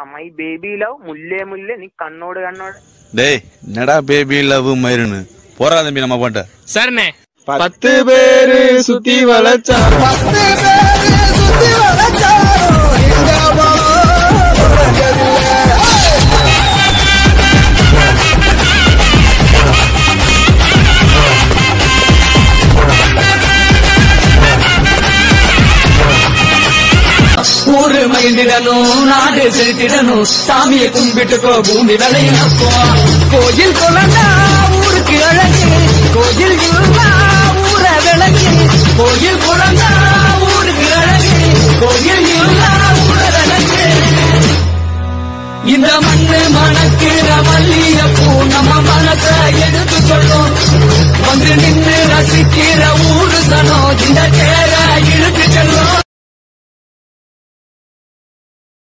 my baby love മുല്ലേ മുല്ലേ നീ കണ്ണോട് കണ്ണോട് டேய் என்னடா பேபி லவ் மயிருன்னு போறா தம்பி நம்ம பாட்ட சரிண்ணே பத்து பேரு சுத்தி வளைச்சா ஊரு மகிழ்ந்திடணும் நாடு செலுத்திடணும் சாமியை கும்பிட்டுக்கோ பூமி விளையினப்போ கோயில் குழந்தா ஊருக்கு அழகு கோயில் இல்லா ஊர விளக்கு கோயில் குழந்தா ஊருக்கு அழகு கோயில் இல்லா ஊர விளக்கு இந்த மண்ணு மணக்கிற மல்லிய பூ நம்ம மனச எடுத்து சொல்லும் வந்து நின்னு ரசிக்கிற ஊரு சனம் இந்த தேர இழுத்து செல்லும்